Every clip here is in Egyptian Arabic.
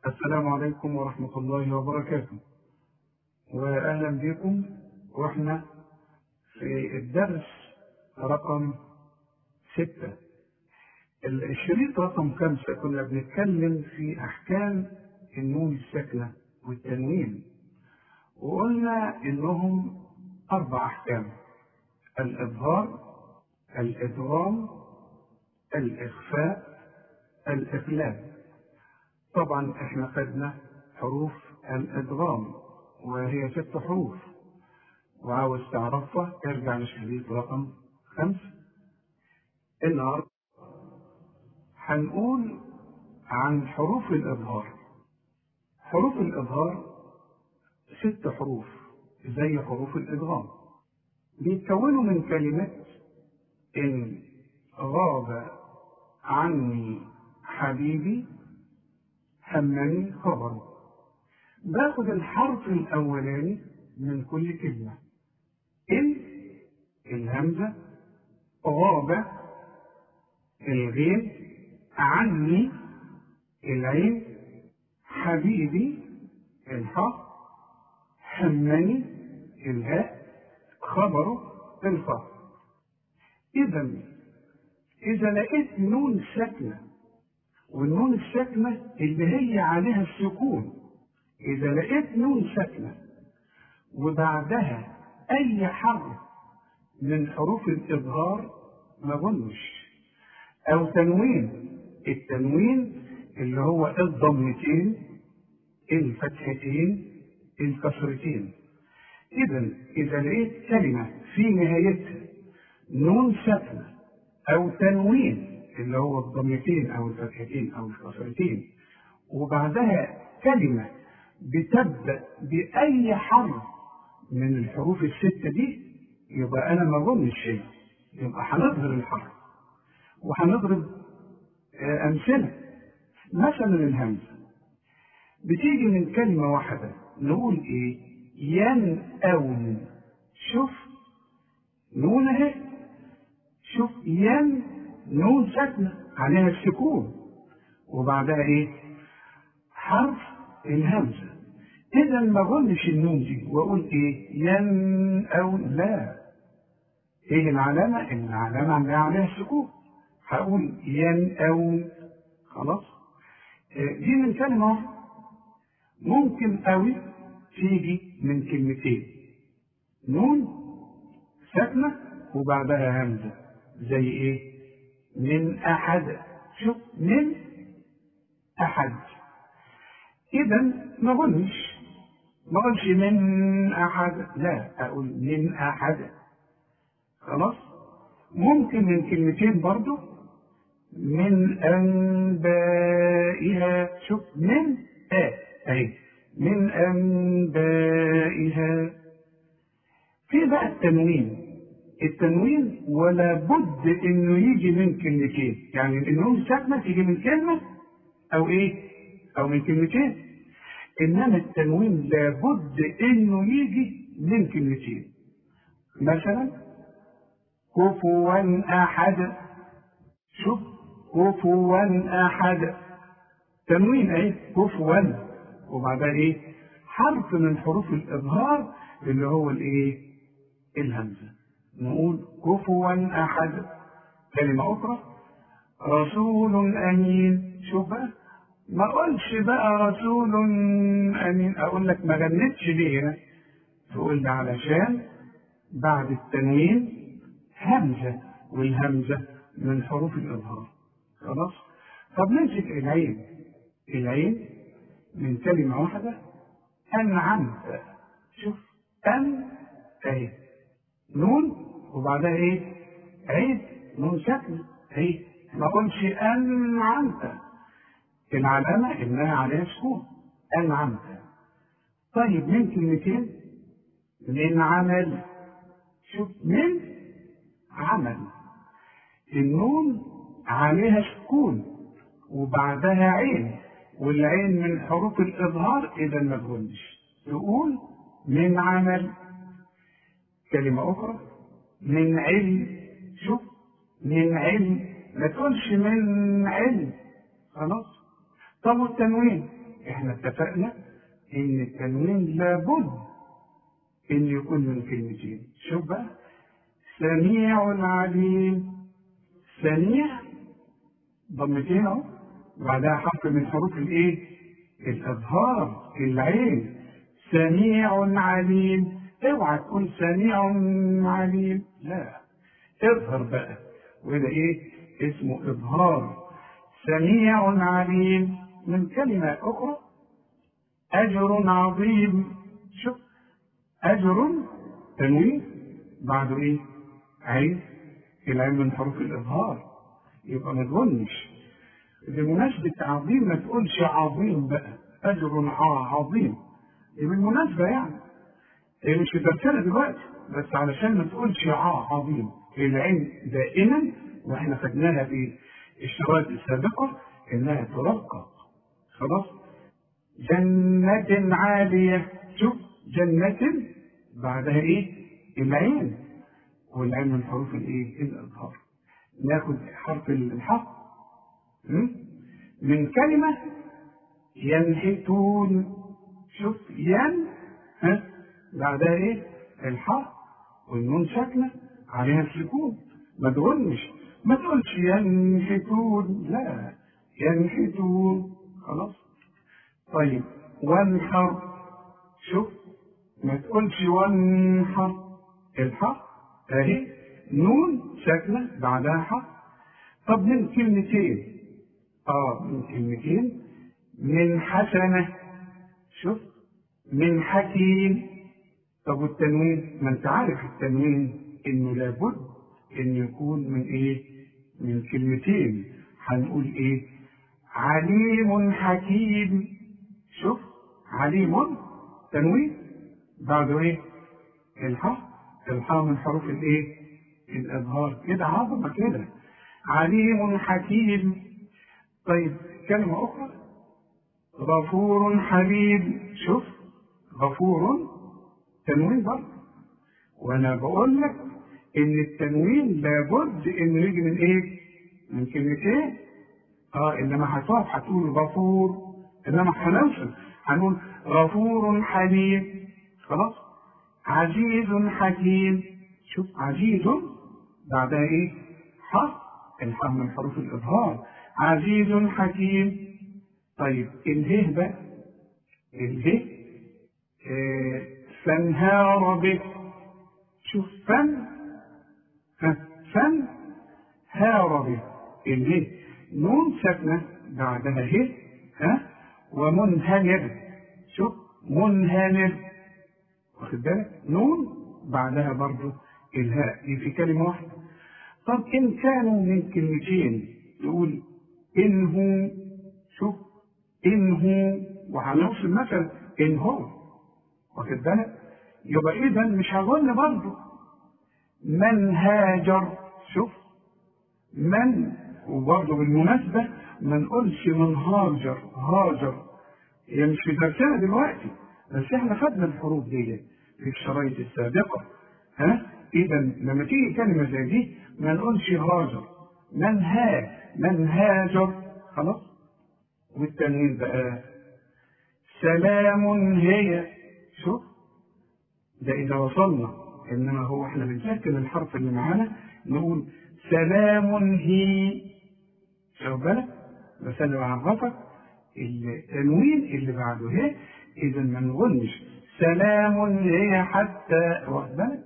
السلام عليكم ورحمة الله وبركاته وأهلا بكم وإحنا في الدرس رقم ستة الشريط رقم خمسة كنا بنتكلم في أحكام النون الساكنة والتنوين وقلنا إنهم أربع أحكام الإظهار الإدغام الإخفاء الإقلاب طبعا احنا خدنا حروف الإدغام وهي ست حروف وعاوز تعرفها ارجع لشريط رقم خمسة النهارده هنقول عن حروف الإظهار حروف الإظهار ست حروف زي حروف الإدغام بيتكونوا من كلمة إن غاب عني حبيبي همني خبره باخد الحرف الأولاني من كل كلمة إن الهمزة غاب الغين عني العين حبيبي الحاء همني الهاء خبره الخاء إذا إذا لقيت نون ساكنة والنون الساكنة اللي هي عليها السكون إذا لقيت نون ساكنة وبعدها أي حرف من حروف الإظهار ما ظنش أو تنوين التنوين اللي هو الضمتين الفتحتين الكسرتين إذا إذا لقيت كلمة في نهايتها نون ساكنة أو تنوين اللي هو الضمتين أو الفتحتين أو الكسرتين وبعدها كلمة بتبدأ بأي حرف من الحروف الستة دي يبقى أنا ما أظنش شيء يبقى هنظهر الحرف وهنضرب أمثلة مثلا الهمزة بتيجي من كلمة واحدة نقول إيه ينأون شوف نون أهي شوف ين نون ساكنة عليها السكون وبعدها إيه حرف الهمزة إذا ما أظنش النون دي وأقول إيه ين أو لا إيه العلامة؟ العلامة اللي عليها السكون هقول ين أو خلاص دي من كلمة واحدة ممكن قوي تيجي من كلمتين نون ساكنة وبعدها همزة زي إيه؟ من أحد شوف من أحد إذا ما أقولش ما أقولش من أحد لا أقول من أحد خلاص ممكن من كلمتين برضو من أنبائها شوف من آ أهي من أنبائها في بقى التنوين التنوين ولا بد انه يجي من كلمتين يعني النون ساكنه تيجي من كلمه او ايه او من كلمتين انما التنوين لابد انه يجي من كلمتين مثلا كفوا احد شوف كفوا احد تنوين ايه كفوا وبعدها ايه حرف من حروف الاظهار اللي هو الايه الهمزه نقول كفوا أحد كلمة أخرى رسول أمين شوف بقى ما أقولش بقى رسول أمين أقول لك ما غنتش ليه هنا تقول لي علشان بعد التنوين همزة والهمزة من حروف الإظهار خلاص طب نمسك العين العين من كلمة واحدة أنعمت شوف أن أهي نون وبعدها ايه عيد نون ساكنه اهي ما قلش انعمت العلامه انها عليها سكون انعمت طيب من كلمتين من عمل شوف من عمل النون عليها سكون وبعدها عين والعين من حروف الاظهار اذا ما تقولش تقول من عمل كلمه اخرى من علم شوف من علم ما تقولش من علم خلاص طب والتنوين احنا اتفقنا ان التنوين لابد ان يكون من كلمتين شوف بقى سميع عليم سميع ضمتين اهو بعدها حرف من حروف الايه الاظهار العين سميع عليم اوعى تقول سميع عليم لا اظهر بقى وده ايه اسمه اظهار سميع عليم من كلمة أخرى أجر عظيم شوف أجر تنوين بعده إيه؟ عين العين من حروف الإظهار يبقى ما تظنش بمناسبة عظيم ما تقولش عظيم بقى أجر عظيم دي بالمناسبة يعني هي مش في تفسيرها دلوقتي بس علشان ما تقولش عظيم العين دائما واحنا خدناها في الشرائط السابقة انها ترقق خلاص جنة عالية شوف جنة بعدها ايه العين والعين من حروف الايه الاظهار ناخد حرف الحق من كلمة ينحتون شوف ين ها بعدها ايه الحق والنون ساكنة عليها السكون ما تغنش ما تقولش ينحتون لا ينحتون خلاص طيب وانحر شوف ما تقولش وانحر الحق اهي نون ساكنة بعدها حق طب من كلمتين اه من كلمتين من حسنة شوف من حكيم طب والتنوين ما انت عارف التنوين انه لابد ان يكون من ايه من كلمتين هنقول ايه عليم حكيم شوف عليم تنوين بعده ايه الحاء الحاء من حروف الايه الاظهار كده عظمه كده عليم حكيم طيب كلمه اخرى غفور حليم شوف غفور تنوين برضه وانا بقول لك ان التنوين لابد انه يجي من ايه من كلمتين اه انما هتقف هتقول غفور انما هنوصل هنقول غفور حليم خلاص عزيز حكيم شوف عزيز بعدها ايه حرف الحرف من حروف الاظهار عزيز حكيم طيب اله بقى اله آه فانهار به شوف فن ها فن هار به اله نون ساكنه بعدها ه ها ومنهمر شوف منهمر واخد بالك نون بعدها برضه الهاء دي في كلمه واحده طب ان كانوا من كلمتين تقول انه شوف انه وهنوصل مثلا ان هو واخد بالك يبقى اذا مش هقول برضه من هاجر شوف من وبرضه بالمناسبة ما نقولش من هاجر هاجر هي مش في درسنا دلوقتي بس احنا خدنا الحروف دي في الشرايط السابقة ها إذا لما تيجي كلمة زي دي ما نقولش هاجر من ها من هاجر خلاص والتنوين بقى سلام هي شوف ده إذا وصلنا إنما هو إحنا بنسكن الحرف اللي معانا نقول سلام هي شوف بالك بس أنا بعرفك التنوين اللي بعده هي إذا ما نقولش سلام هي حتى واخد بالك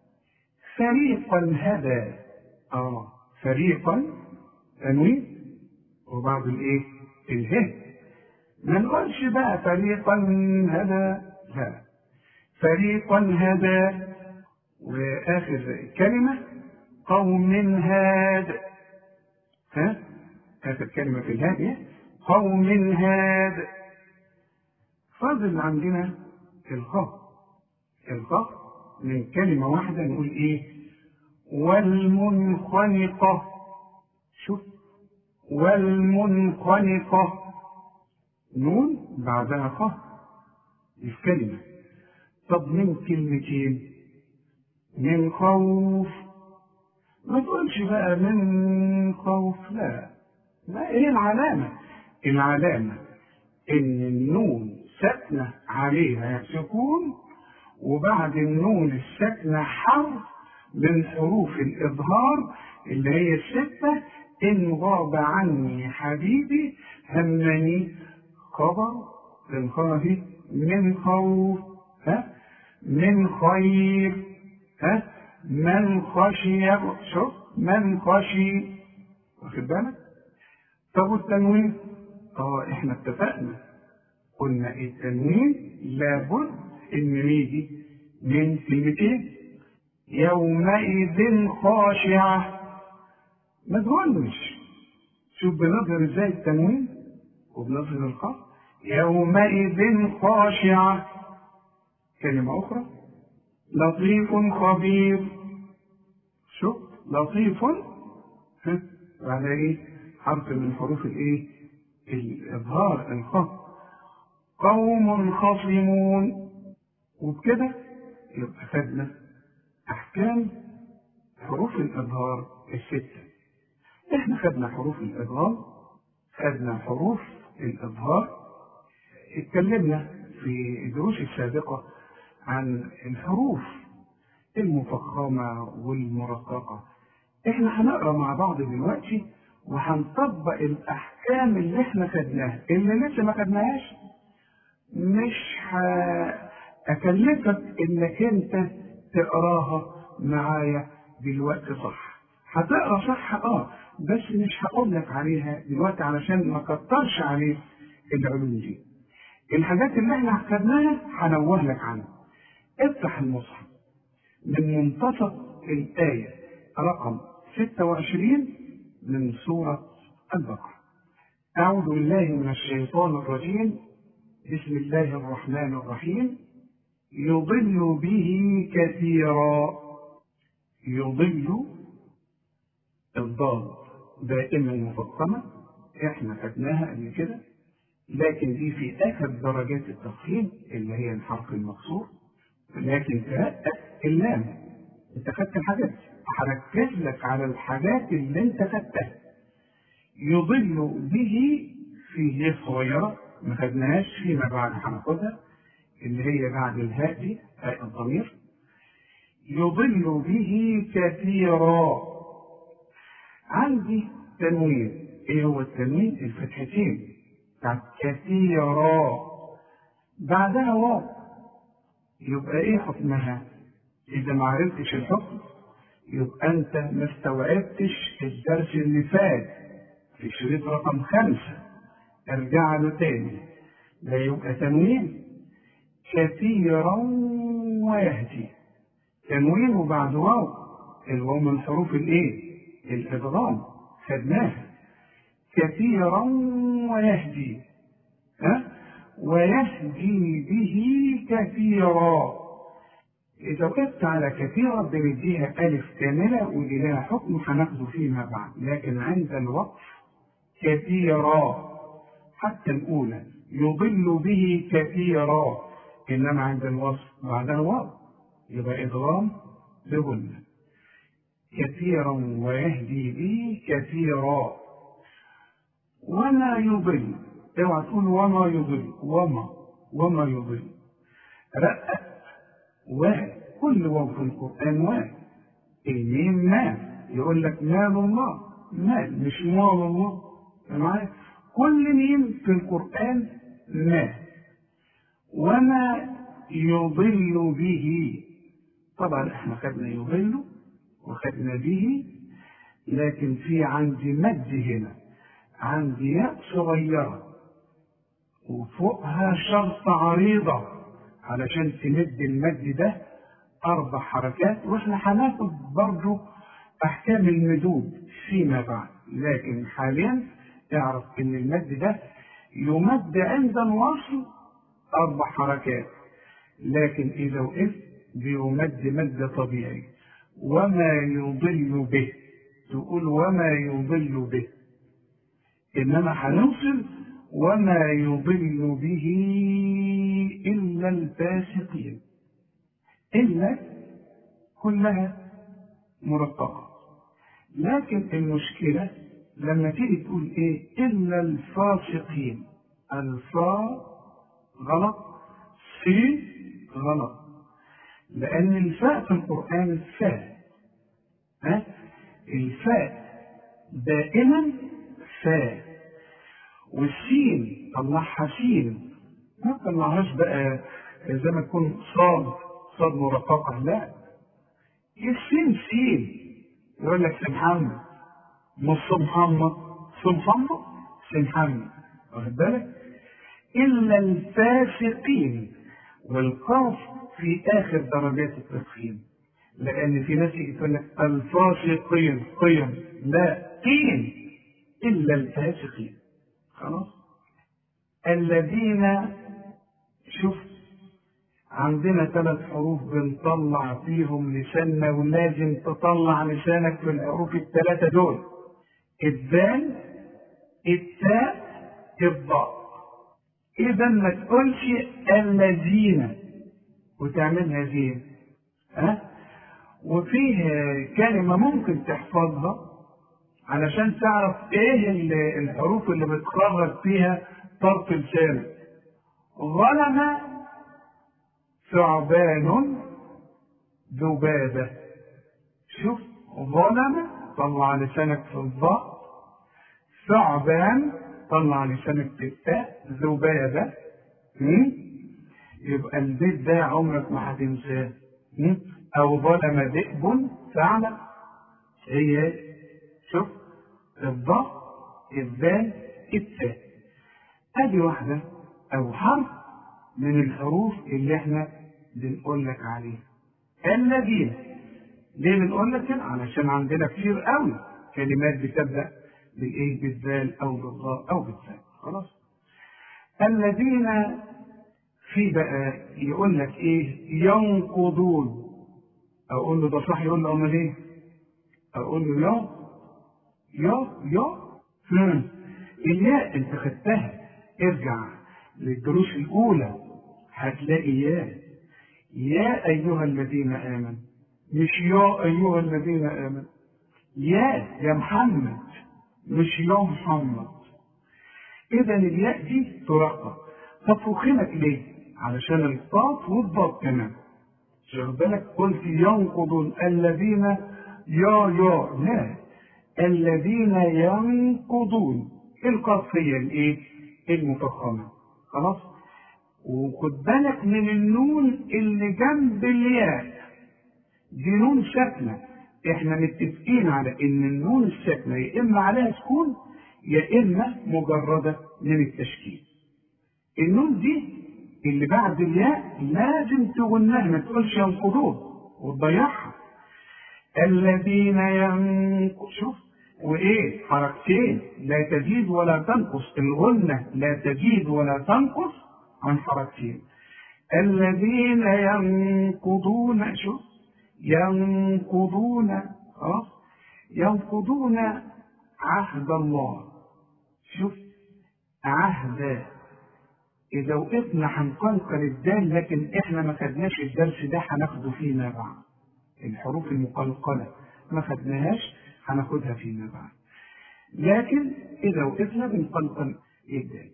فريقا هدى اه فريقا تنوين وبعد الايه اله ما نقولش بقى فريقا هدى لا فريقا هدى واخر كلمه قوم هاد ها اخر كلمه في الهاديه قوم هاد فاضل عندنا الخاء الخاء من كلمة واحدة نقول إيه؟ والمنخنقة شوف والمنخنقة نون بعدها خاء دي في كلمة طب من كلمتين من خوف ما تقولش بقى من خوف لا ما ايه العلامة العلامة ان النون ساكنة عليها سكون وبعد النون الساكنة حرف من حروف الإظهار اللي هي الستة إن غاب عني حبيبي همني خبر الخافي من خوف ها من خير ها من خشي شوف من خشي واخد بالك طب والتنوين اه احنا اتفقنا قلنا التنوين لابد انه يجي من كلمتين يومئذ خاشعة ما تقولش شوف بنظهر ازاي التنوين وبنظهر الخاء يومئذ خاشعة كلمة أخرى لطيف خبير شوف لطيف ها بعد ايه حرف من حروف الايه الاظهار الخاء قوم خصمون وبكده يبقى خدنا احكام حروف الاظهار السته احنا خدنا حروف الاظهار خدنا حروف الاظهار اتكلمنا في الدروس السابقه عن الحروف المفخمة والمرققة احنا هنقرا مع بعض دلوقتي وهنطبق الاحكام اللي احنا خدناها اللي لسه ما خدناهاش مش هكلفك انك انت تقراها معايا دلوقتي صح هتقرا صح اه بس مش هقول لك عليها دلوقتي علشان ما كترش عليك العلوم دي الحاجات اللي احنا خدناها هنوه لك عنها افتح المصحف من منتصف الآية رقم 26 من سورة البقرة أعوذ بالله من الشيطان الرجيم بسم الله الرحمن الرحيم يضل به كثيرا يضل الضاد دائما مفخمة احنا خدناها قبل كده لكن دي في آخر درجات التفخيم اللي هي الحرف المكسور لكن ترقق اللام انت خدت الحاجات هركز لك على الحاجات اللي انت خدتها يضل به في هي صغيرة ما خدناهاش فيما بعد هناخدها اللي هي بعد الهاء دي هاء الضمير يضل به كثيرا عندي تنوين ايه هو التنوين الفتحتين بتاعت كثيرا بعدها واو يبقى ايه حكمها اذا ما عرفتش الحكم يبقى انت ما استوعبتش الدرس اللي فات في شريط رقم خمسة ارجع له تاني ده يبقى تنوين كثيرا ويهدي تنوين وبعد واو الواو من حروف الايه الادغام خدناها كثيرا ويهدي ها ويهدي به كثيرا إذا وقفت على كثيرا بنديها ألف كاملة ودي لها حكم هناخده فيما بعد لكن عند الوقف كثيرا حتى الأولى يضل به كثيرا إنما عند الوصف بعدها واو يبقى إضغام بغنة كثيرا ويهدي به كثيرا وما يضل اوعى تقول وما يضل وما وما يضل رقق واحد كل واو في القرآن واحد الميم ما يقول لك مال الله مال مش مال الله معايا كل ميم في القرآن ما وما يضل به طبعا احنا خدنا يضل وخدنا به لكن في عندي مد هنا عندي ياء صغيرة وفوقها شرط عريضة علشان تمد المد ده أربع حركات وإحنا هناخد برضه أحكام المدود فيما بعد لكن حاليا اعرف إن المد ده يمد عند الوصل أربع حركات لكن إذا وقفت بيمد مد طبيعي وما يضل به تقول وما يضل به إنما هنوصل وما يضل به إلا الفاسقين إلا كلها مرققة لكن المشكلة لما تيجي تقول إيه إلا الفاسقين الفاء غلط سين غلط لأن الفاء في القرآن الفاء ها الفاء دائما فاء والسين طلعها سين ما طلعهاش بقى زي ما تكون صاد صاد مرققة لا السين سين يقول لك سي محمد مش سي محمد سي محمد سي محمد واخد بالك إلا الفاسقين والقاف في آخر درجات التفخيم لأن في ناس يجي تقول لك الفاسقين قيم لا قيم إلا الفاسقين خلاص الذين شوف عندنا ثلاث حروف بنطلع فيهم لساننا ولازم تطلع لسانك في الحروف الثلاثة دول الذال التاء الضاء إذا ما تقولش الذين وتعملها زين ها وفيه كلمة ممكن تحفظها علشان تعرف ايه الحروف اللي بتخرج فيها طرف لسانك ظلم ثعبان ذبابة شوف ظلم طلع لسانك في الضاء ثعبان طلع لسانك في التاء ذبابة يبقى البيت ده عمرك ما هتنساه أو ظلم ذئب فعلا هي شوف الضاء الذال التاء ادي واحدة او حرف من الحروف اللي احنا بنقول لك عليها الذين ليه بنقول لك كده علشان عندنا كتير قوي كلمات بتبدا بالايه بالذال او بالضاء او بالتاء خلاص الذين في بقى يقول لك ايه ينقضون اقول له ده صح يقول له امال ايه اقول له يا يا يا فين الياء انت خدتها ارجع للدروس الاولى هتلاقي يا يا ايها الذين امنوا مش يا ايها الذين امنوا يا يا محمد مش يا محمد اذا الياء دي ترقق طب فخمت ليه علشان القاف والضاد كمان شوف بالك قلت ينقض الذين يا يا لا الذين ينقضون القاف هي الايه المفخمه خلاص وخد بالك من النون اللي جنب الياء دي نون ساكنه احنا متفقين على ان النون الساكنه يا اما عليها سكون يا اما مجرده من التشكيل النون دي اللي بعد الياء لازم تغنها ما تقولش ينقضون وتضيعها الذين ينقض شوف وايه حركتين لا تزيد ولا تنقص الغنة لا تزيد ولا تنقص عن حركتين الذين ينقضون شوف ينقضون خلاص ينقضون عهد الله شوف عهد إذا وقفنا هنقلقل الدال لكن إحنا ما خدناش الدرس ده هناخده فيما بعد الحروف المقلقلة ما خدناهاش هناخدها فيما بعد لكن إذا وقفنا بنقلقل الدال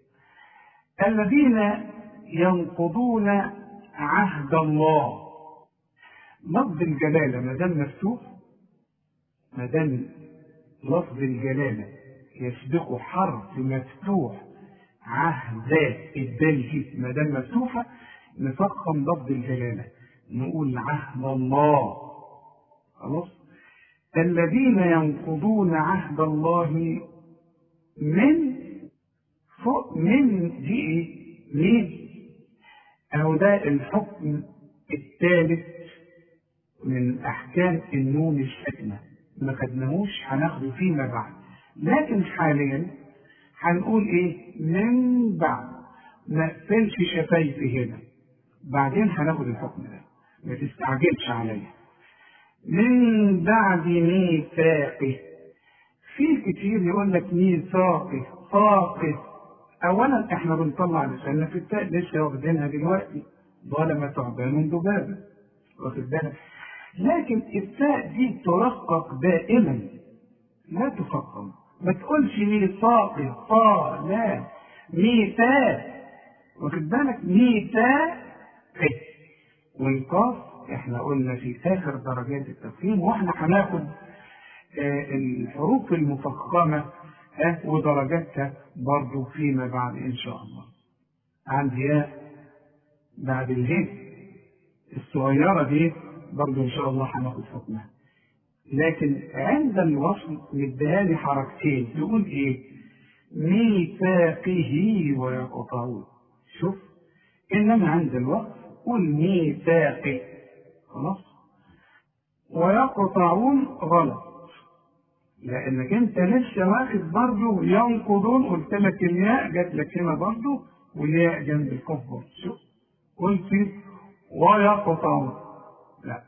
الذين ينقضون عهد الله لفظ الجلالة ما دام مفتوح ما دام لفظ الجلالة يسبقه حرف مفتوح عهد الدال دي ما دام مفتوحة نفخم لفظ الجلالة نقول عهد الله خلاص الذين ينقضون عهد الله من فوق من دي ايه؟ مين؟ أهو ده الحكم الثالث من أحكام النون الساكنة ما خدناهوش هناخده فيما بعد لكن حاليا هنقول ايه من بعد ما اقفلش شفايفي هنا بعدين هناخد الحكم ده ما تستعجلش عليا من بعد ميثاقه في كتير يقول لك ميثاقه طاقه اولا احنا بنطلع لساننا في التاء لسه واخدينها دلوقتي ظلم ثعبان ذبابه واخد بالك لكن التاء دي ترقق دائما لا تفخم ما تقولش ميثاقه طا لا ميثاق واخد بالك ميثاق والقاف احنا قلنا في اخر درجات التفخيم واحنا هناخد آه الحروف المفخمه آه ودرجاتها برضو فيما بعد ان شاء الله عندي ياء بعد الهي الصغيره دي برضو ان شاء الله هناخد حكمها لكن عند الوصل مديها لي حركتين تقول ايه ميثاقه ويقطعون شوف انما عند الوقت قل ميثاقي خلاص ويقطعون غلط لانك انت لسه واخد برضه ينقضون قلت لك الياء جات لك هنا برضه والياء جنب الكف برضه شوف قلت ويقطعون لا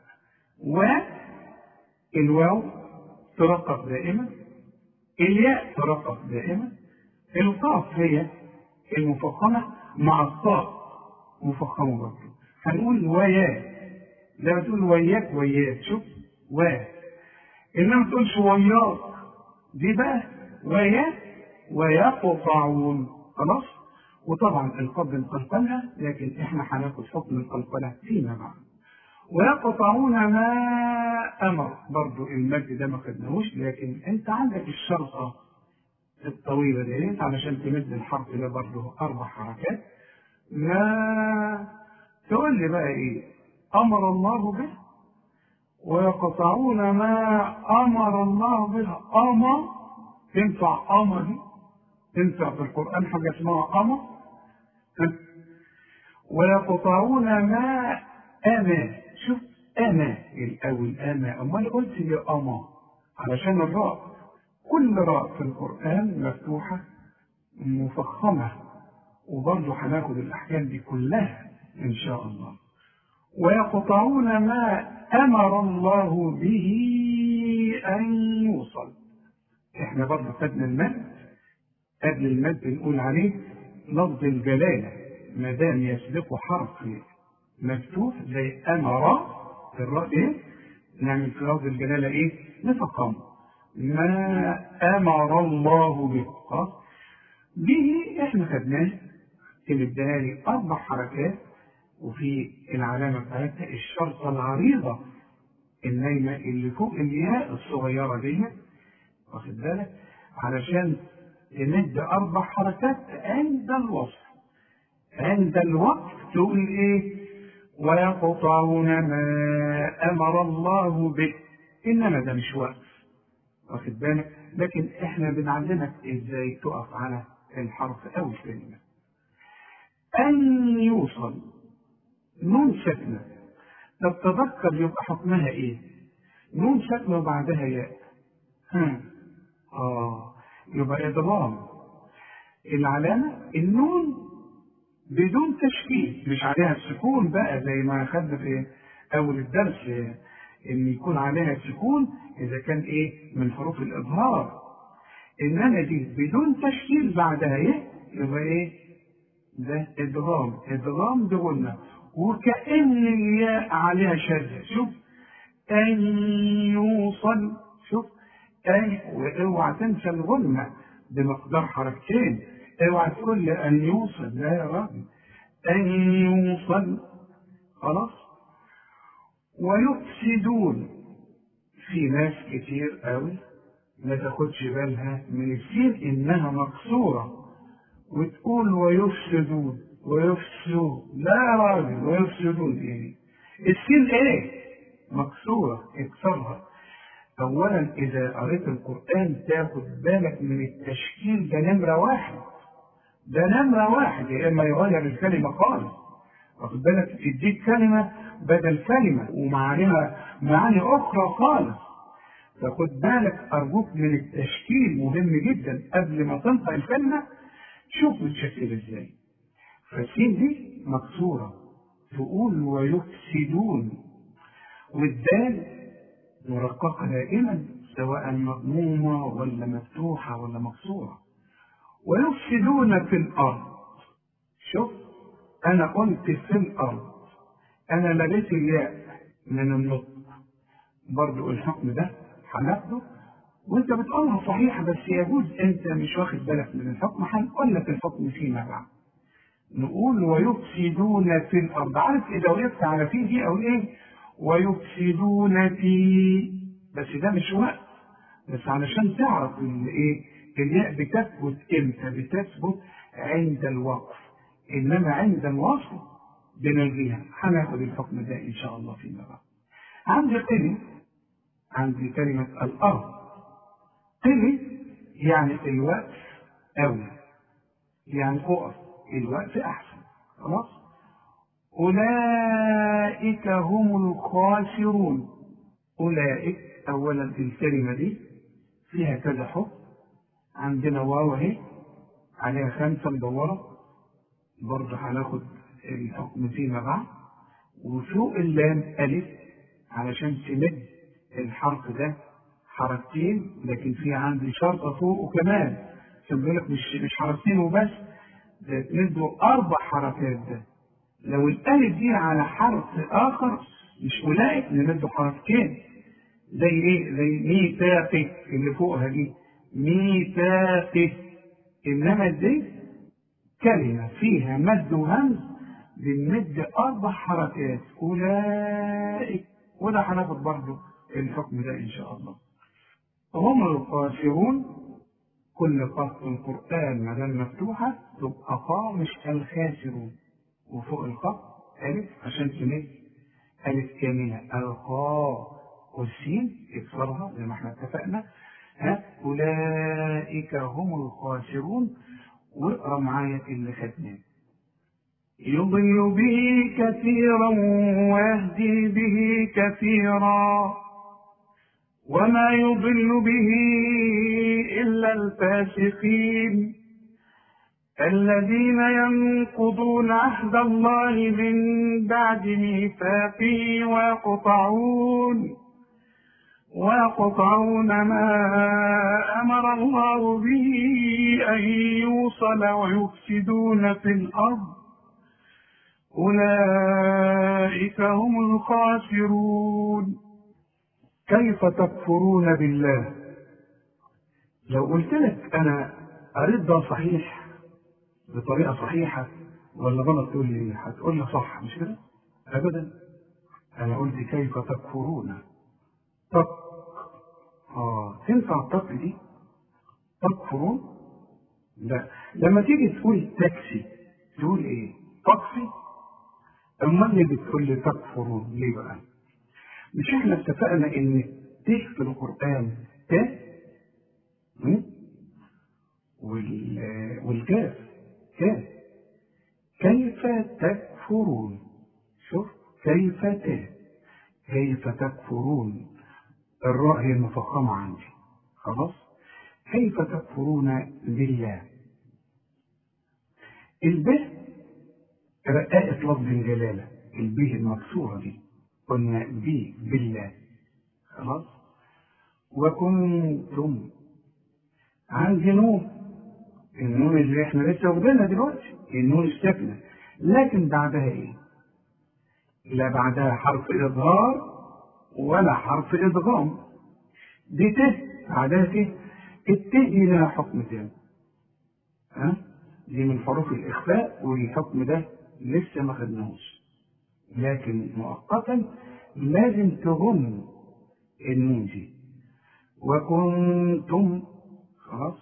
والواو ترقق دائما الياء ترقق دائما القاف هي المفخمة مع الطاء مفخمة برضه هنقول ويا لا بتقول وياك وياك شوف و انما ما تقولش وياك دي بقى ويا ويقطعون خلاص وطبعا القبض نقلقلها لكن احنا هناخد حكم القلقله فيما بعد ويقطعون ما امر برضو المد ده ما خدناهوش لكن انت عندك الشرطه الطويله ديت علشان تمد الحرف ده برضه اربع حركات ما تقول لي بقى ايه امر الله به ويقطعون ما امر الله به امر تنفع امر دي تنفع في القران حاجه اسمها امر ويقطعون ما اما شوف اما الاول اما امال قلت يا اما علشان الراء كل راء في القران مفتوحه مفخمه وبرضه هناخد الاحكام دي كلها ان شاء الله ويقطعون ما امر الله به ان يوصل احنا برضه خدنا المد قبل المد نقول عليه لفظ الجلاله ما دام يسبقه حرف مفتوح زي امر في الراء ايه نعمل في لفظ الجلاله ايه نفخم ما امر الله به به احنا خدناه تمدها لي اربع حركات وفي العلامه بتاعتها الشرطه العريضه النايمه اللي فوق الياء الصغيره دي واخد بالك علشان تمد اربع حركات عند الوصف عند الوقف تقول ايه ويقطعون ما امر الله به انما ده مش وقف واخد بالك لكن احنا بنعلمك ازاي تقف على الحرف او الكلمه ان يوصل نون ساكنه طب تذكر يبقى حكمها ايه نون ساكنه وبعدها ياء ها اه يبقى ادغام العلامه النون بدون تشكيل مش عليها السكون بقى زي ما خدنا في اول الدرس ان يكون عليها السكون اذا كان ايه من حروف الاظهار انما دي بدون تشكيل بعدها ايه يبقى ايه ده ادغام ادغام بغنى وكأن الياء عليها شدة شوف أن يوصل شوف أي واوعى تنسى الغنى بمقدار حركتين اوعى تقول لي أن يوصل لا يا راجل أن يوصل خلاص ويفسدون في ناس كتير قوي ما تاخدش بالها من السين انها مكسوره وتقول ويفسدون ويفسدون لا يا راجل ويفسدون ايه السين ايه مكسوره اكسرها اولا اذا قريت القران تاخد بالك من التشكيل ده نمره واحد ده نمره واحد يا اما يغير الكلمه خالص واخد بالك تديك كلمه بدل كلمه ومعانيها معاني اخرى خالص فخد بالك ارجوك من التشكيل مهم جدا قبل ما تنطق الكلمه شوف بتشكل ازاي فالسين دي مكسوره تقول ويفسدون والدال مرققه دائما سواء مضمومه ولا مفتوحه ولا مكسوره ويفسدون في الارض شوف انا قلت في الارض انا لغيت الياء من النطق برضو الحكم ده هناخده وانت بتقولها صحيحة بس يجوز انت مش واخد بالك من الحكم هنقول لك الحكم فيما بعد نقول ويفسدون في الارض عارف اذا وقفت على في دي او ايه ويفسدون في بس ده مش وقت بس علشان تعرف الايه الياء بتثبت امتى بتثبت عند الوقف انما عند الوصل بنلغيها هناخد الحكم ده ان شاء الله فيما بعد عندي قلي عندي كلمة الأرض قلي يعني الوقف أولى يعني أقف الوقت أحسن خلاص أولئك هم الخاسرون أولئك أولا الكلمة دي فيها كذا حكم عندنا واو اهي عليها خمسة مدورة برضه هناخد الحكم فيما بعد وفوق اللام ألف علشان تمد الحرف ده حركتين لكن في عندي شرطة فوقه كمان عشان بيقول لك مش مش حركتين وبس ده تمده أربع حركات ده لو الألف دي على حرف آخر مش أولئك نمده حركتين زي إيه؟ زي ميثاقه اللي فوقها دي ميثاقه إنما دي كلمة فيها مد وهمز بنمد أربع حركات أولئك وده هناخد برضه الحكم ده إن شاء الله هم الخاسرون كل قاف في القرآن ما دام مفتوحة تبقى قا مش الخاسرون وفوق القاف ألف عشان تمد ألف كاملة القاء والسين اكسرها زي ما احنا اتفقنا ها أولئك هم الخاسرون واقرا معايا اللي خدناه يضل به كثيرا ويهدي به كثيرا وما يضل به إلا الفاسقين الذين ينقضون عهد الله من بعد ميثاقه ويقطعون ويقطعون ما أمر الله به أن يوصل ويفسدون في الأرض أولئك هم الخاسرون كيف تكفرون بالله لو قلت لك أنا قريت ده صحيح بطريقة صحيحة ولا غلط تقول لي هتقول لي صح مش كده؟ أبدا أنا قلت كيف تكفرون طب آه تنفع الطق دي؟ تكفرون؟ لا لما تيجي تقول تاكسي تقول إيه؟ تاكسي؟ أمال اللي بتقول لي تكفرون ليه بقى؟ مش احنا اتفقنا ان ت في القرآن ت والكاف كاف كيف تكفرون شوف كيف ت كيف تكفرون الراء هي المفخمة عندي خلاص كيف تكفرون بالله البه رقاقة لفظ الجلالة البه المكسورة دي قلنا بي بالله خلاص وكنتم عندي نون النون اللي احنا لسه واخدينها دلوقتي النون الساكنة لكن بعدها ايه؟ لا بعدها حرف إظهار ولا حرف إدغام دي ت بعدها ت الت دي لها حكم تاني ها؟ دي من حروف الإخفاء والحكم ده لسه ما خدناهوش لكن مؤقتا لازم تغم النون دي وكنتم خلاص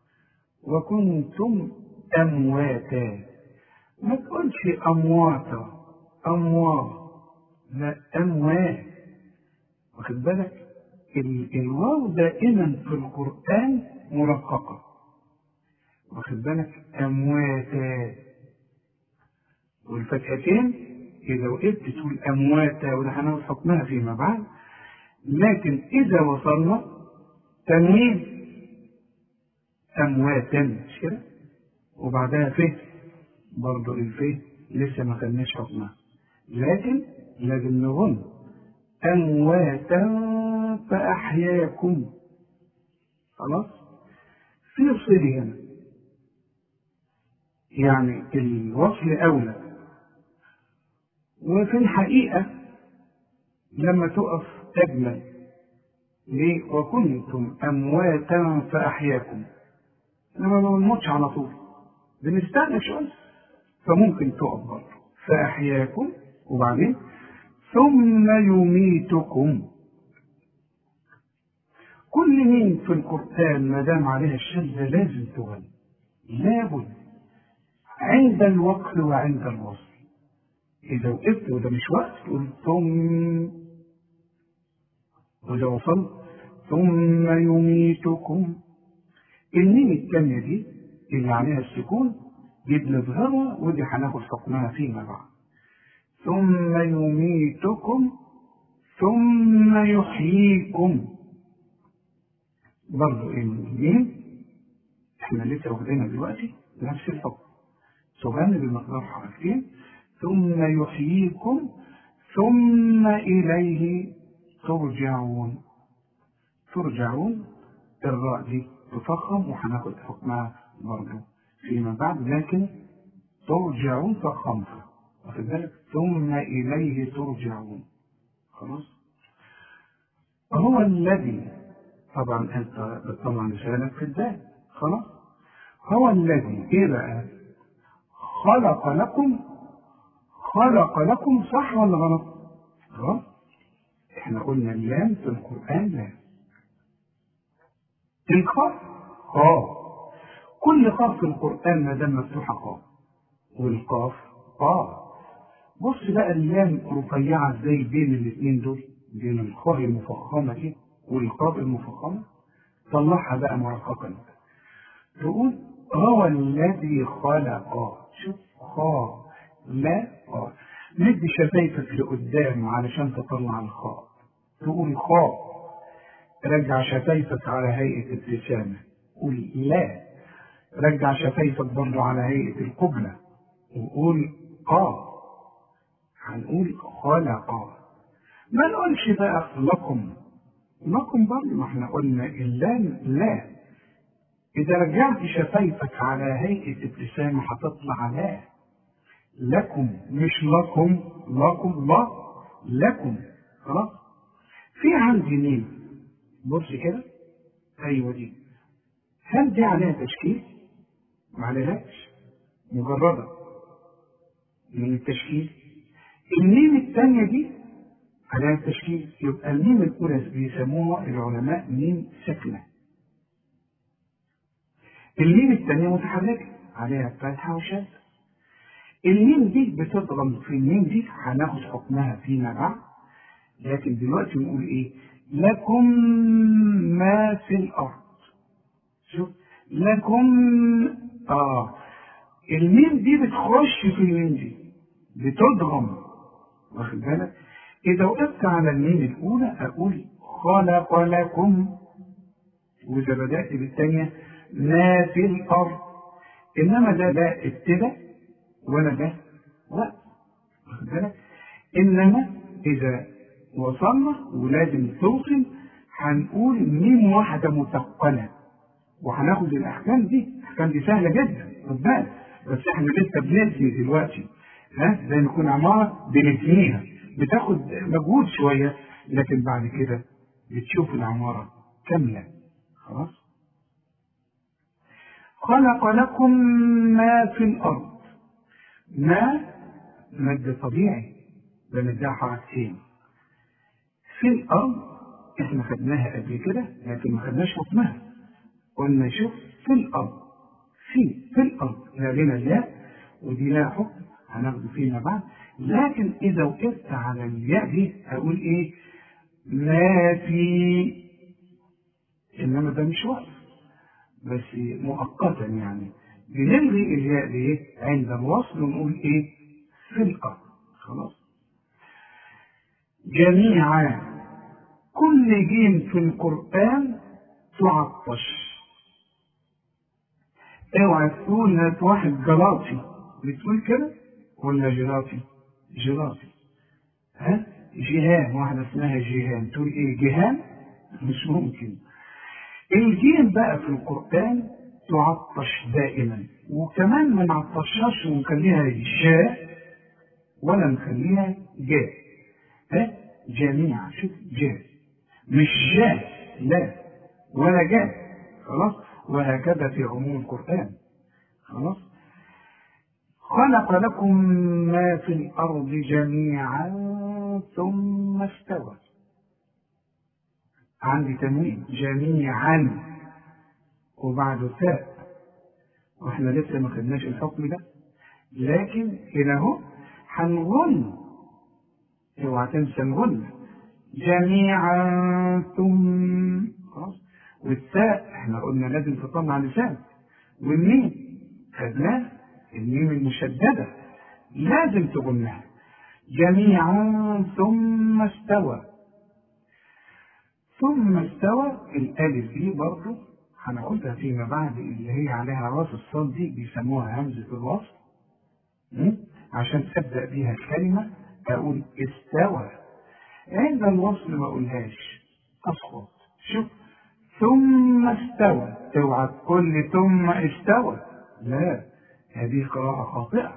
وكنتم أمواتا ما تقولش أمواتا أموات لا أموات واخد بالك الواو دائما في القرآن مرققة واخد بالك أمواتا والفتحتين إذا وقفت تقول أمواتا وده هناخد حكمها فيما بعد لكن إذا وصلنا تنوين أمواتا مش كده وبعدها فه برضه الفه لسه ما خدناش حكمها لكن لازم نظن أمواتا فأحياكم خلاص في صلة هنا يعني الوصل أولى وفي الحقيقة لما تقف أجمل ليه؟ وكنتم أمواتا فأحياكم إنما ما بنموتش على طول بنستنى شوية فممكن تقف برضه فأحياكم وبعدين ثم يميتكم كل مين في القرآن ما دام عليها الشدة لازم تغني لابد عند الوقف وعند الوصل إذا وقفت وده مش وقت تقول ثم وإذا وصلت ثم يميتكم الميم الثانية دي اللي عليها السكون دي بنظهرها ودي هناخد حكمها فيما بعد ثم يميتكم ثم يحييكم برضه الميم احنا لسه واخدينها دلوقتي نفس الحكم تغني بمقدار حركتين ثم يحييكم ثم إليه ترجعون ترجعون الراء دي تفخم وهناخد حكمها برضه فيما بعد لكن ترجعون فخمها واخد بالك ثم إليه ترجعون خلاص هو الذي طبعا انت بتطلع لسانك في الذات خلاص هو الذي ايه بقى خلق لكم خلق لكم صح ولا غلط غلط احنا قلنا اللام في القرآن لام القاف قاف كل قاف في القرآن ما دام مفتوحة قاف والقاف قاف بص بقى اللام رفيعة ازاي بين الاثنين دول بين الخاء المفخمة دي والقاف المفخمة طلعها بقى مرققا تقول هو الذي خلق شوف خاء لا خاء مد شفايفك لقدام علشان تطلع الخاء تقول خاء رجع شفايفك على هيئة ابتسامة قول لا رجع شفايفك برضه على هيئة القبلة وقول قا هنقول خلق ما نقولش بقى لكم لكم برضه ما احنا قلنا اللام لا إذا رجعت شفايفك على هيئة ابتسامة هتطلع لا لكم مش لكم لكم لا لكم خلاص في عندي مين بص كده ايوه دي هل دي عليها تشكيل؟ ما عليهاش مجرده من التشكيل الميم الثانيه دي عليها التشكيل يبقى الميم الاولى بيسموها العلماء ميم ساكنه الميم الثانيه متحركه عليها فتحه وشده الميم دي بتضغم في الميم دي هناخد حكمها فيما بعد لكن دلوقتي نقول ايه لكم ما في الارض شوف لكم اه الميم دي بتخش في الميم دي بتضغم واخد بالك اذا وقفت على الميم الاولى اقول خلق لكم واذا بدات بالثانيه ما في الارض انما ده ده ابتدى ولا ده لا واخد بالك انما اذا وصلنا ولازم توصل هنقول ميم واحده مثقله وهناخد الاحكام دي الاحكام دي سهله جدا خد بالك بس احنا لسه بنبني دلوقتي ها زي ما يكون عماره بنبنيها بتاخد مجهود شويه لكن بعد كده بتشوف العماره كامله خلاص خلق لكم ما في الارض ما مد طبيعي بنديها حركتين في الأرض احنا خدناها قبل كده لكن ما خدناش حكمها قلنا شوف في الأرض في في الأرض لنا الياء ودي لها حكم هناخده فيما بعد لكن إذا وقفت على الياء دي أقول إيه ما في إنما ده مش وقف بس مؤقتا يعني بنلغي الياء دي عند الوصل ونقول ايه في الارض خلاص جميعا كل جيم في القرآن تعطش اوعى تقول هات واحد جلاطي بتقول كده ولا جلاطي جلاطي ها جيهان واحدة اسمها جيهان تقول ايه جيهان مش ممكن الجيم بقى في القرآن تعطش دائما وكمان ما نعطشهاش ونخليها جاء ولا نخليها جاء ها جميعا شوف جاء مش جاء لا ولا جاء خلاص وهكذا في عموم القرآن خلاص خلق لكم ما في الأرض جميعا ثم استوى عندي تنوين جميعا وبعد تاء واحنا لسه ما خدناش الحكم ده لكن هنا اهو هنغن اوعى تنسى الغن جميعا ثم خلاص والتاء احنا قلنا لازم تطلع لسان والميم خدناه الميم المشددة لازم تغنها جميعا ثم استوى ثم استوى الألف دي برضه هناخدها فيما بعد اللي هي عليها راس الصاد دي بيسموها همزة الوصل عشان أبدأ بيها الكلمة أقول استوى عند الوصل ما أقولهاش أسقط شوف ثم استوى اوعى تقول لي ثم استوى لا هذه قراءة خاطئة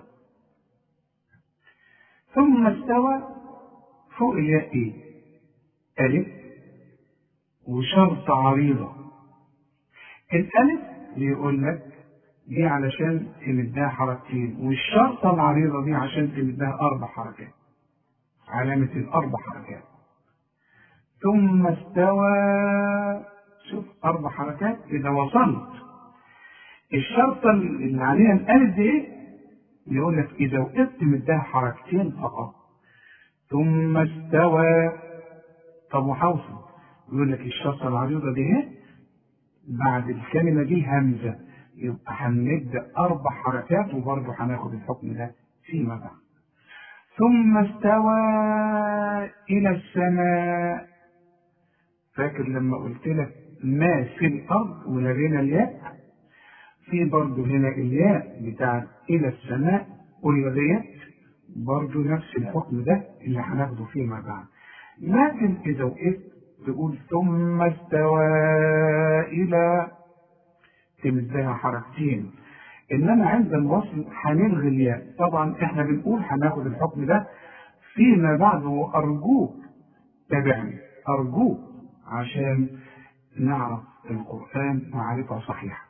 ثم استوى فوق الياء ايه؟ ألف وشرط عريضة الألف بيقول لك دي علشان تمدها حركتين والشرطة العريضة دي عشان تمدها أربع حركات علامة الأربع حركات ثم استوى شوف أربع حركات إذا وصلت الشرطة اللي عليها الألف دي إيه؟ يقول لك إذا وقفت مدها حركتين فقط ثم استوى طب وحوصل يقول لك الشرطة العريضة دي إيه؟ بعد الكلمة دي همزة يبقى هنبدأ أربع حركات وبرضه هناخد الحكم ده فيما بعد ثم استوى إلى السماء فاكر لما قلت لك ما في الأرض ولغينا الياء في برضه هنا الياء بتاعت إلى السماء ولغيت برضه نفس الحكم ده اللي هناخده فيما بعد لكن إذا وقفت تقول ثم استوى إلى تمدها حركتين إنما عند الوصل هنلغي الياء طبعا إحنا بنقول هناخد الحكم ده فيما بعد وأرجوك تابعني أرجوك عشان نعرف القرآن معرفة صحيحة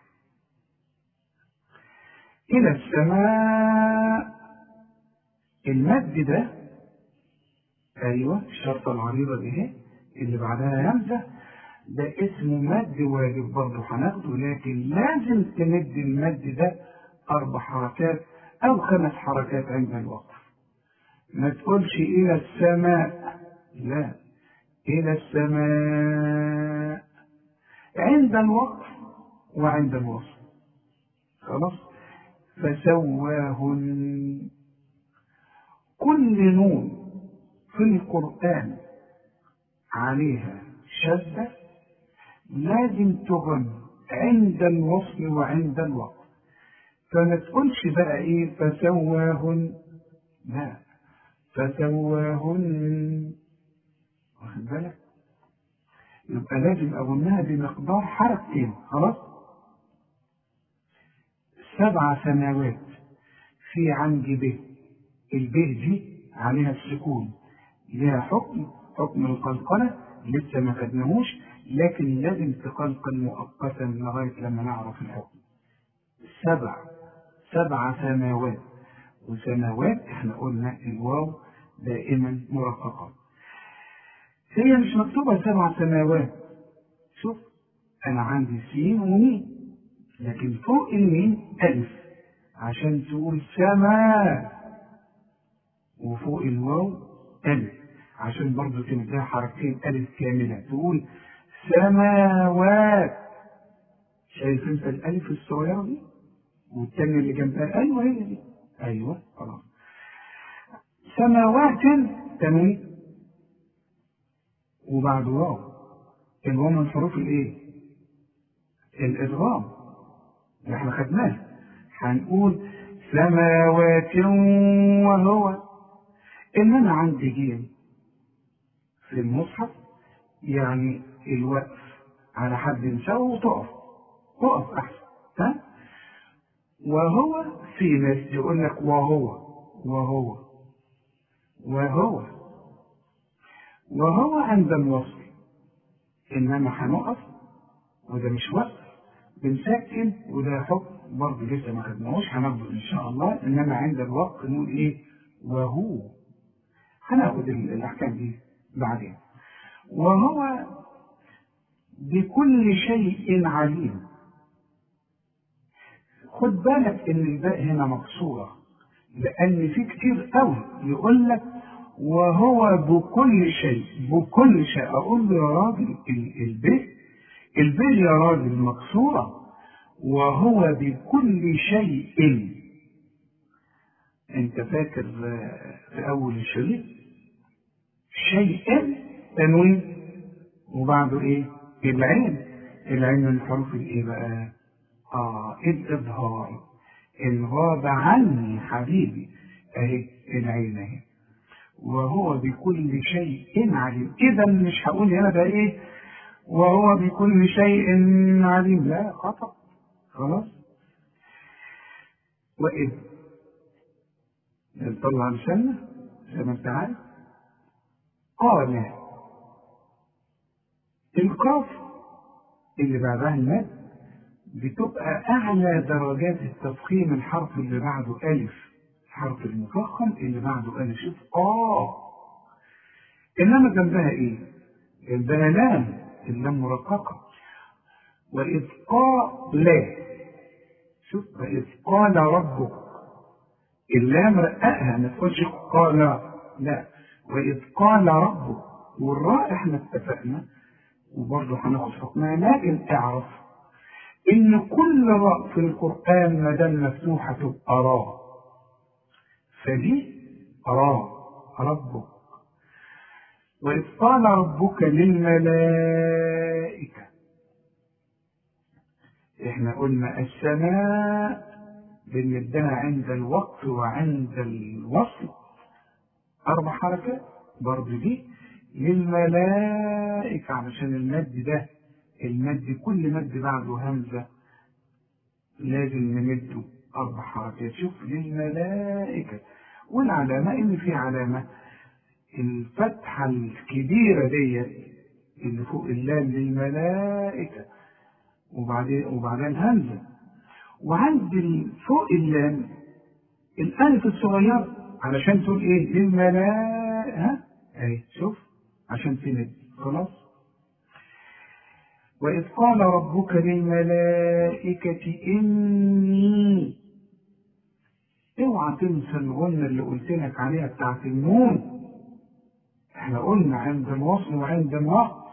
إلى السماء المد ده أيوة الشرطة العريضة دي اللي بعدها همزة ده اسمه مد واجب برضه هناخده لكن لازم تمد المد ده أربع حركات أو خمس حركات عند الوقف ما تقولش إلى السماء لا إلى السماء عند الوقف وعند الوصل خلاص فسواهن كل نون في القرآن عليها شدة لازم تغن عند الوصل وعند الوقف فما تقولش بقى ايه فسواهن لا فسواهن واخد بالك يبقى لازم اغنها بمقدار حركتين خلاص سبع سماوات في عندي به البه دي عليها السكون لها حكم حكم القلقلة لسه ما خدناهوش لكن لازم تقلقل مؤقتا لغاية لما نعرف الحكم سبع سبع سماوات وسماوات احنا قلنا الواو دائما مرققة هي مش مكتوبة سبع سماوات شوف انا عندي سين وميم لكن فوق الميم ألف عشان تقول سماء وفوق الواو ألف عشان برضه تمدها حركتين ألف كاملة تقول سماوات شايف انت الألف الصغيرة دي والتانية اللي جنبها أيوه هي دي أيوه خلاص سماوات تنوين وبعد واو اللي هو من حروف الايه؟ الإدغام اللي احنا خدناه هنقول سماوات وهو إنما عندي جيم في المصحف يعني الوقف على حد مساوي وتقف تقف أحسن ها وهو في ناس يقول لك وهو وهو وهو وهو عند الوصل إنما هنقف وده مش وقت بنسكن وده حكم برضه لسه ما خدناهوش هناخده إن شاء الله إنما عند الوقت نقول إيه وهو هناخد الأحكام دي بعدين وهو بكل شيء عليم خد بالك ان الباء هنا مكسورة لان في كتير قوي يقول لك وهو بكل شيء بكل شيء اقول له يا راجل الباء الباء يا راجل مكسورة وهو بكل شيء انت فاكر في اول الشريط شيء تنوين وبعده ايه العين العين من حروف الايه بقى اه الاظهار الغاب عني حبيبي اهي العين اهي وهو بكل شيء عليم اذا مش هقول هنا ده ايه وهو بكل شيء عليم لا خطأ خلاص وإذ نطلع لساننا زي ما انت عارف قال القاف اللي بعدها المد بتبقى أعلى درجات التفخيم الحرف اللي بعده ألف الحرف المفخم اللي بعده ألف شوف آه إنما جنبها إيه؟ جنبها لام اللام مرققة وإذ قال شوف وإذ قال ربك اللام رققها ما تقولش قال لا وإذ قال ربك والراء احنا اتفقنا وبرضه هناخد حكمها لكن اعرف ان كل راء في القرآن ما دام مفتوحة تبقى راء فدي راء ربك وإذ قال ربك للملائكة احنا قلنا السماء بنمدها عند الوقف وعند الوصل أربع حركات برضه دي للملائكة علشان المد ده المد كل مد بعده همزة لازم نمده أربع حركات شوف للملائكة والعلامة إن في علامة الفتحة الكبيرة ديت اللي فوق اللام للملائكة وبعدين وبعدين همزة وعند فوق اللام الألف الصغيرة علشان تقول إيه للملائكة أهي شوف عشان تمد خلاص وإذ قال ربك للملائكة إني اوعى تنسى الغنة اللي قلت لك عليها بتاعت النون احنا قلنا عند الوصل وعند الوقت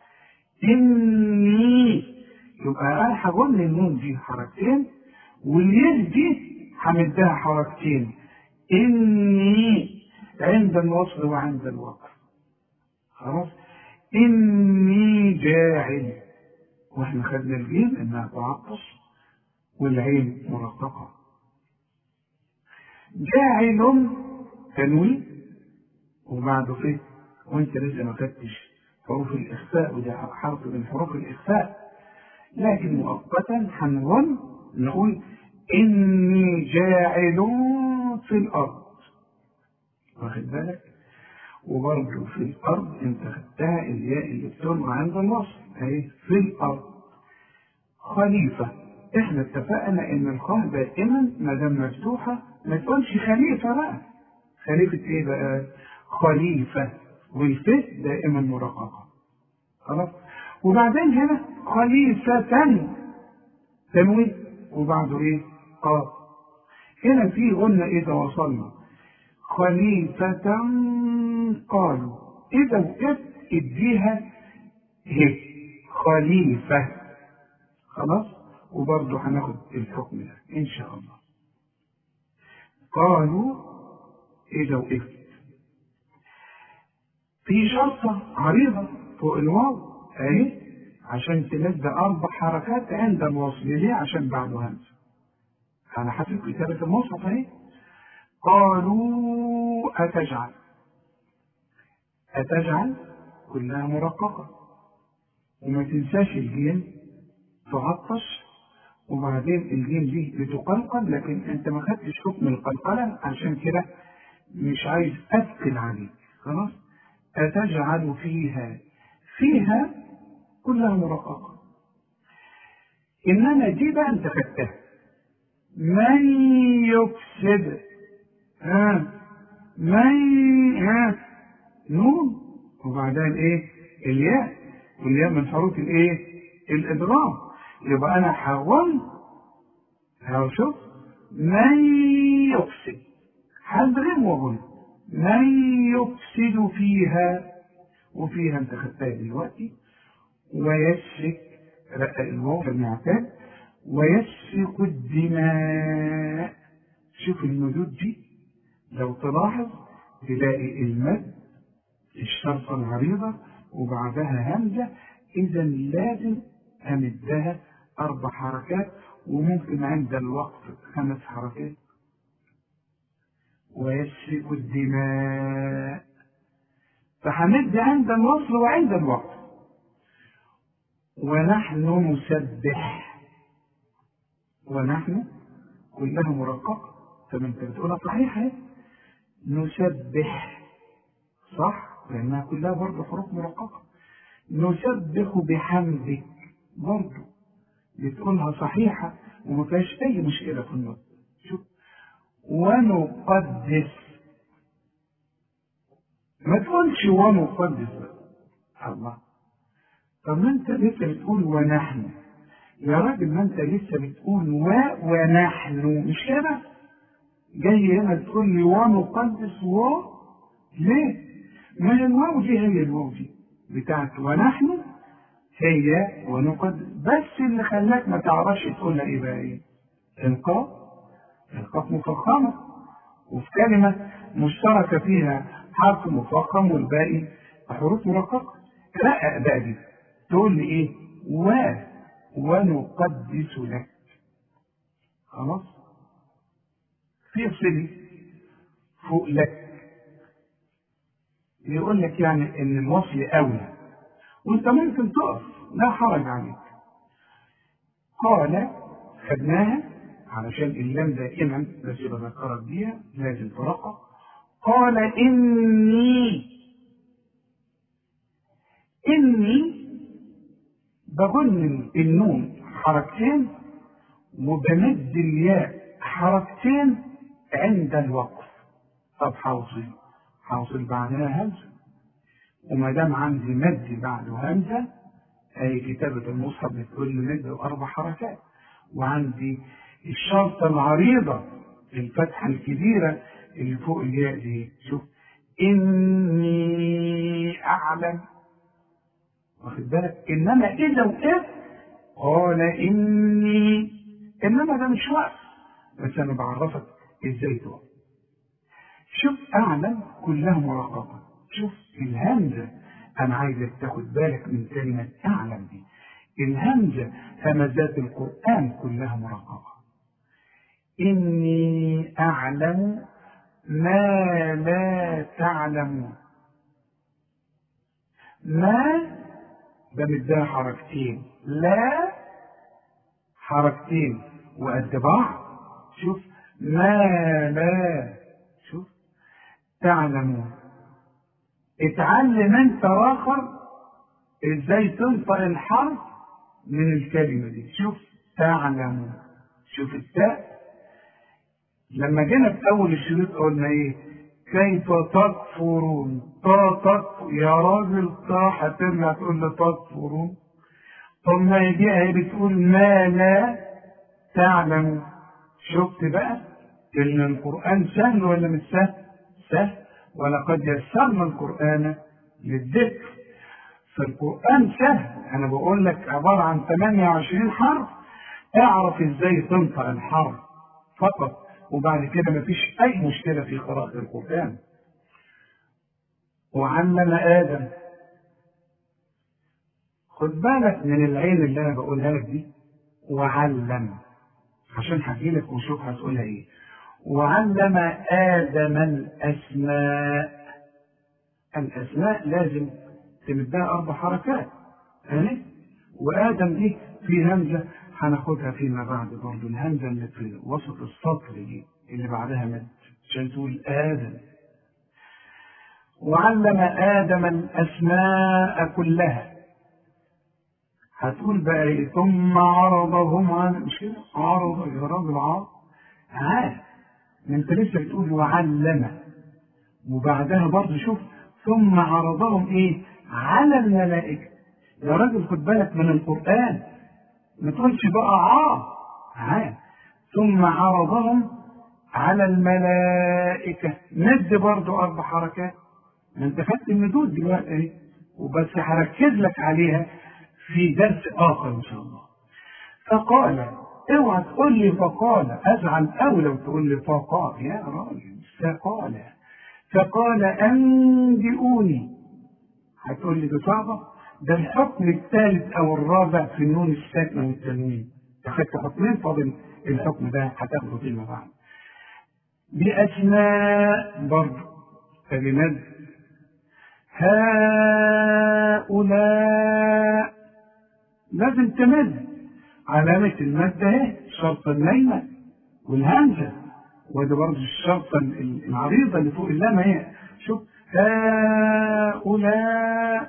إني يبقى أنا هقول النون دي حركتين واليد دي همدها حركتين إني عند الوصل وعند الوقف خلاص إني جاعل واحنا خدنا الجيم انها تعطش والعين مرققة جاعل تنوين وبعده فيه وانت لسه ما خدتش حروف الإخفاء وده حرف من حروف الإخفاء لكن مؤقتا هنظن نقول إني جاعل في الأرض واخد بالك وبرضه في الأرض أنت خدتها الياء اللي بتلغى عند الوصل أهي في الأرض خليفة إحنا اتفقنا إن الخاء دائما ما دام مفتوحة ما تقولش خليفة بقى خليفة إيه بقى؟ خليفة والف دائما مرققة خلاص وبعدين هنا خليفة تنوين وبعده إيه؟ قاف هنا في غنة إذا وصلنا خليفة قالوا إذا وقفت اديها هي خليفة خلاص وبرضه هناخد الحكم ده إن شاء الله قالوا إذا وقفت في شرطة عريضة فوق الواو أهي عشان تمد أربع حركات عند الوصل ليه؟ عشان بعده همزة على حسب كتابة المصحف أهي قالوا أتجعل أتجعل كلها مرققة وما تنساش الجيم تعطش وبعدين الجيم دي بتقلقل لكن انت ما خدتش حكم القلقلة عشان كده مش عايز أثقل عليك خلاص أتجعل فيها فيها كلها مرققة إنما دي بقى أنت خدتها من يفسد ها من ها نون وبعدين ايه الياء والياء من حروف الايه الادغام يبقى انا حولت اهو شوف من يفسد حذر واقول من يفسد فيها وفيها انت خدتها دلوقتي ويسفك رقق الواو المعتاد ويسفك الدماء شوف المدود دي لو تلاحظ تلاقي المد الشرطة العريضة وبعدها همزة إذا لازم أمدها أربع حركات وممكن عند الوقت خمس حركات ويسفك الدماء فهمد عند الوصل وعند الوقت ونحن نسبح ونحن كلها مرققة طب انت بتقولها صحيحة نسبح صح لأنها كلها برضه حروف مرققة نسبح بحمدك برضه بتقولها صحيحة وما فيهاش أي مشكلة في النطق شوف ونقدس ما تقولش ونقدس بقى الله طب ما انت لسه بتقول ونحن يا راجل ما انت لسه بتقول و ونحن مش كده جاي هنا تقول لي ونقدس و ليه ما هي الواو دي هي الواو دي بتاعت ونحن هي ونقدس بس اللي خلاك ما تعرفش تقولها ايه بقى ايه القاف القاف مفخمه وفي كلمه مشتركه فيها حرف مفخم والباقي حروف مرققه رقق بقى دي تقول لي ايه و ونقدس لك خلاص في صلي فوق لك يقول لك يعني ان الوصل اولى وانت ممكن تقف لا حرج عليك قال خدناها علشان اللام دائما بس بذكرك بيها لازم ترقق قال اني اني بغن النون حركتين وبمد الياء حركتين عند الوقف طب حوصل حوصل بعدها همزه وما دام عندي مد بعده همزه اي كتابه المصحف بتقول لي مد اربع حركات وعندي الشرطه العريضه الفتحه الكبيره اللي فوق الياء دي شوف اني اعلم واخد بالك انما اذا وقفت قال اني انما ده مش وقف بس انا بعرفك ازاي تقف شوف اعلم كلها مراقبه شوف الهمزه انا عايزك تاخد بالك من كلمه اعلم دي الهمزه همزات القران كلها مراقبه اني اعلم ما لا تعلمون ما ده مديها حركتين لا حركتين وقد بعض شوف ما لا شوف تعلمون اتعلم انت واخر ازاي تنطق الحرف من الكلمة دي شوف تعلمون شوف التاء لما جينا في اول الشريط قلنا ايه كيف تكفرون تا تك يا راجل تا هترجع تقول لي تكفرون طب ما يجي اهي بتقول ما لا تعلم شفت بقى ان القران سهل ولا مش سهل سهل ولقد يسرنا القران للذكر فالقران سهل انا بقول لك عباره عن 28 حرف اعرف ازاي تنطق الحرف فقط وبعد كده مفيش أي مشكلة في قراءة القرآن وعلم آدم خد بالك من العين اللي أنا بقولها لك دي وعلم عشان هجيلك وشوف هتقولها إيه وعلم آدم الأسماء الأسماء لازم تمدها أربع حركات أهي وآدم دي في همزة هناخدها فيما بعد برضه الهمزة اللي في وسط السطر دي اللي بعدها مد عشان تقول آدم وعلم آدم الأسماء كلها هتقول بقى ايه ثم عرضهم على مش كده عرض يا راجل عرض ها ما انت لسه بتقول وعلم وبعدها برضه شوف ثم عرضهم ايه على الملائكه يا راجل خد بالك من القران ما تقولش بقى عار ها ثم عرضهم على الملائكة مد برضو أربع حركات ما أنت خدت المدود دلوقتي أهي وبس هركز لك عليها في درس آخر إن شاء الله فقال اوعى تقول لي فقال أزعل أوي لو تقول لي فقال يا راجل فقال فقال أنبئوني هتقول لي ده صعبة ده الحكم الثالث أو الرابع في النون الساكنة والتنوين أخدت حكمين فاضل الحكم ده هتاخده فيما بعد بأسماء برضه كلمات هؤلاء لازم تمد علامة المد اهي الشرطة النايمة والهمزة وده برضه الشرطة العريضة اللي فوق اللام اهي شوف هؤلاء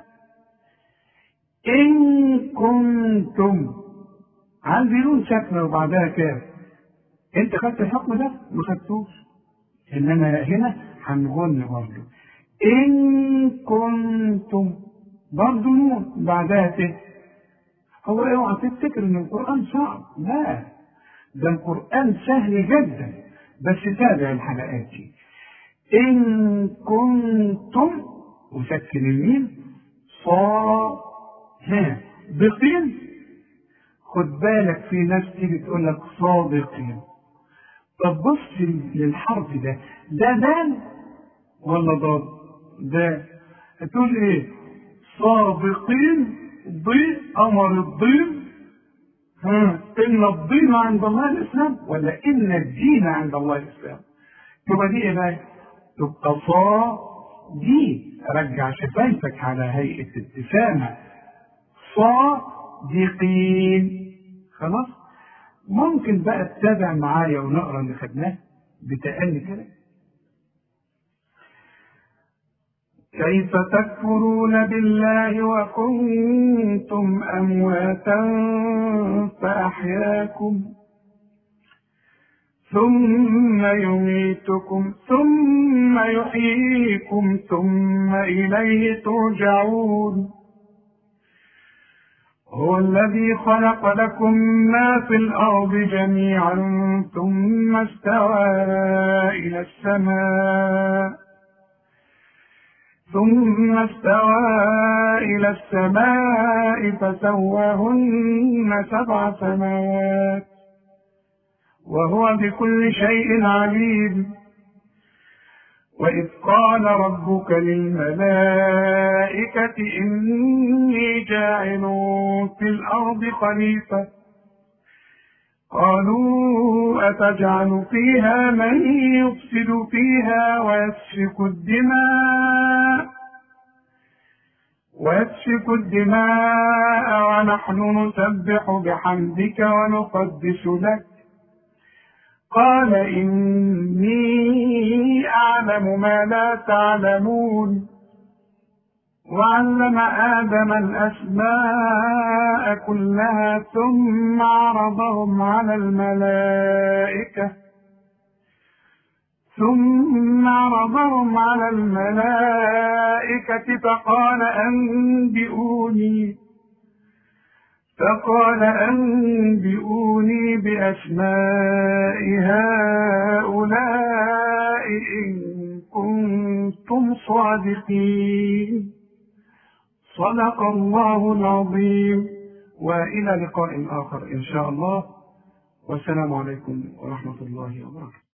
إن كنتم عندي نون ساكنة وبعدها كاف أنت خدت الحكم ده؟ ما خدتوش إنما هنا هنغن برضه إن كنتم برضه نون بعدها ت هو اوعى تفتكر ان القرآن صعب لا ده القرآن سهل جدا بس تابع الحلقات دي إن كنتم وسكن الميم صا ها بقين خد بالك في ناس تيجي تقول لك صادقين طب بص للحرف ده ده دال ولا ضاد ده تقول ايه صادقين ضي امر الضيم ها ان الدين عند الله الاسلام ولا ان الدين عند الله الاسلام تبقى دي ايه بقى تبقى صا دي رجع شفايفك على هيئه ابتسامه صادقين خلاص ممكن بقى تتابع معايا ونقرا اللي خدناه بتأني كده كيف تكفرون بالله وكنتم أمواتا فأحياكم ثم يميتكم ثم يحييكم ثم إليه ترجعون هو الذي خلق لكم ما في الأرض جميعا ثم استوى إلى السماء ثم استوى إلى السماء فسواهن سبع سماوات وهو بكل شيء عليم وإذ قال ربك للملائكة إني جاعل في الأرض خليفة قالوا أتجعل فيها من يفسد فيها ويسفك الدماء ويسفك الدماء ونحن نسبح بحمدك ونقدس لك قال إني أعلم ما لا تعلمون وعلم آدم الأسماء كلها ثم عرضهم على الملائكة ثم عرضهم على الملائكة فقال أنبئوني فقال أنبئوني بأسماء هؤلاء إن كنتم صادقين صدق الله العظيم وإلى لقاء آخر إن شاء الله والسلام عليكم ورحمة الله وبركاته